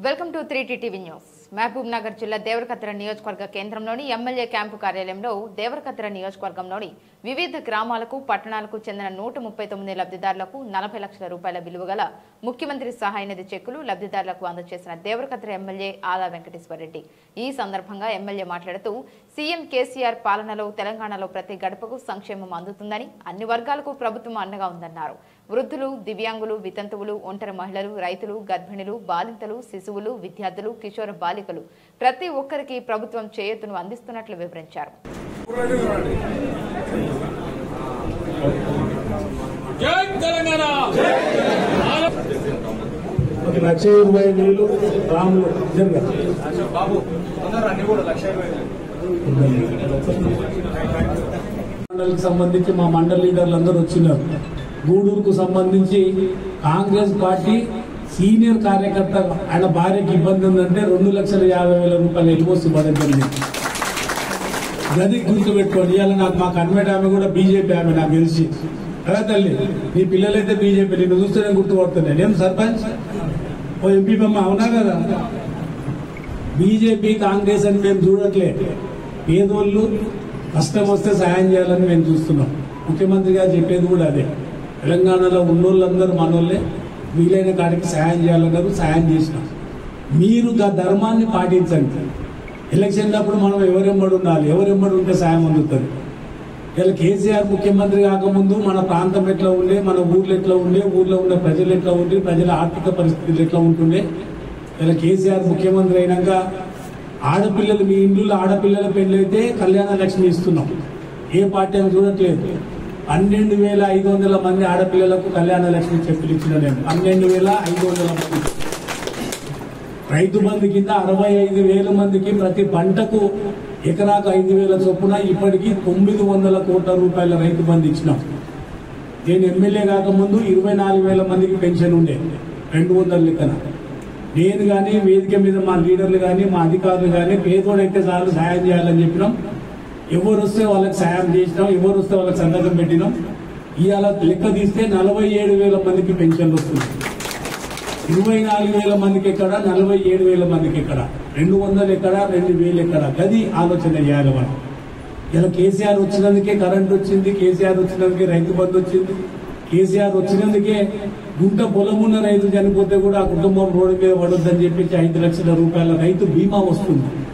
Welcome to three TV news Mahabubnagar జిల్లా దేవరకద్ర నియోజకవర్గ కేంద్రంలోని ఎమ్మెల్యే క్యాంపు కార్యాలయంలో దేవరకద్ర నియోజకవర్గంలోని వివిధ గ్రామాలకు పట్టణాలకు చెందిన నూట ముప్పై తొమ్మిది లబ్ధిదారులకు నలభై లక్షల రూపాయల విలువ గల ముఖ్యమంత్రి సహాయ నిధి చెక్కులు లబ్ధిదారులకు అందజేసిన దేవరకద్ర ఎమ్మెల్యే ఆదా వెంకటేశ్వరరెడ్డి ఈ సందర్భంగా ఎమ్మెల్యే మాట్లాడుతూ సీఎం కేసీఆర్ పాలనలో తెలంగాణలో ప్రతి గడపకు సంక్షేమం అందుతుందని అన్ని వర్గాలకు ప్రభుత్వం అండగా ఉందన్నారు వృద్ధులు దివ్యాంగులు వితంతువులు ఒంటరి మహిళలు రైతులు గర్భిణులు బాలింతలు శిశువులు విద్యార్థులు కిషోర బాలికలు ప్రతి ఒక్కరికి ప్రభుత్వం చేయూతను అందిస్తున్నట్లు వివరించారు జై తెలంగాణ ఒక లక్ష ఇరవై వేలు రాములు నిజంగా బాబు తొందర అన్ని కూడా లక్ష ఇరవై వేలు. మండలికి సంబంధించి మా మండల లీడర్లు అందరూ వచ్చినారు గూడూరుకు సంబంధించి కాంగ్రెస్ పార్టీ సీనియర్ కార్యకర్త ఆయన భార్యకి ఇబ్బంది ఉందంటే రెండు లక్షల యాభై వేల రూపాయలు ఎలువస్తు పడడం జరిగింది గది గుర్తుపెట్టుకోండి ఇవాళ నాకు మా కన్వెంట్ ఆమె కూడా బీజేపీ ఆమె నాకు తెలిసి కదా తల్లి నీ పిల్లలైతే బీజేపీ నిన్ను చూస్తేనే గుర్తుపడుతున్నాను నేను సర్పంచ్ ఓ ఎంపీ బొమ్మ అవునా కదా బీజేపీ కాంగ్రెస్ అని మేము చూడట్లే పేదోళ్ళు కష్టం వస్తే సాయం చేయాలని మేము చూస్తున్నాం ముఖ్యమంత్రి గారు చెప్పేది కూడా అదే తెలంగాణలో ఉన్నోళ్ళందరూ మనోళ్ళే వీలైన కాడికి సాయం చేయాలన్నారు సాయం చేసినాం మీరు గా ధర్మాన్ని పాటించండి ఎలక్షన్లప్పుడు మనం ఎవరెంబడి ఉండాలి ఎవరెంబడి ఉంటే సాయం అందుతుంది ఇలా కేసీఆర్ ముఖ్యమంత్రి కాకముందు మన ప్రాంతం ఎట్లా ఉండే మన ఊర్లు ఎట్లా ఉండే ఊర్లో ఉన్న ప్రజలు ఎట్లా ఉండే ప్రజల ఆర్థిక పరిస్థితులు ఎట్లా ఉంటుండే ఇలా కేసీఆర్ ముఖ్యమంత్రి అయినాక ఆడపిల్లలు మీ ఇండ్లు ఆడపిల్లల పెళ్ళైతే కళ్యాణ లక్ష్మి ఇస్తున్నాం ఏ పార్టీ అని చూడట్లేదు పన్నెండు వేల ఐదు వందల మంది ఆడపిల్లలకు కళ్యాణ లక్ష్మి చెప్పులు ఇచ్చిన నేను పన్నెండు వేల ఐదు వందల మంది రైతు బంధు కింద అరవై ఐదు వేల మందికి ప్రతి పంటకు ఎకరాకు ఐదు వేల చొప్పున ఇప్పటికీ తొమ్మిది వందల కోట్ల రూపాయల రైతు బంధు ఇచ్చినాం నేను ఎమ్మెల్యే కాకముందు ఇరవై నాలుగు వేల మందికి పెన్షన్ ఉండే రెండు వందల లెక్కన నేను కానీ వేదిక మీద మా లీడర్లు కానీ మా అధికారులు కానీ పేదోడైతే చాలు సాయం చేయాలని చెప్పినాం ఎవరు వస్తే వాళ్ళకి సాయం చేసినాం ఎవరు వస్తే వాళ్ళకి సంతకం పెట్టినాం ఇవాళ లెక్క తీస్తే నలభై ఏడు వేల మందికి పెన్షన్లు వస్తుంది ఇరవై నాలుగు వేల మందికి ఎక్కడ నలభై ఏడు వేల మందికి ఎక్కడ రెండు వందలు ఎక్కడ రెండు వేలు ఎక్కడ గది ఆలోచన చేయాలి మనం ఇలా కేసీఆర్ వచ్చినందుకే కరెంట్ వచ్చింది కేసీఆర్ వచ్చినందుకే రైతు బంధు వచ్చింది కేసీఆర్ వచ్చినందుకే గుంట పొలం ఉన్న రైతు చనిపోతే కూడా ఆ కుటుంబం రోడ్డు మీద పడొద్దని చెప్పి ఐదు లక్షల రూపాయల రైతు బీమా వస్తుంది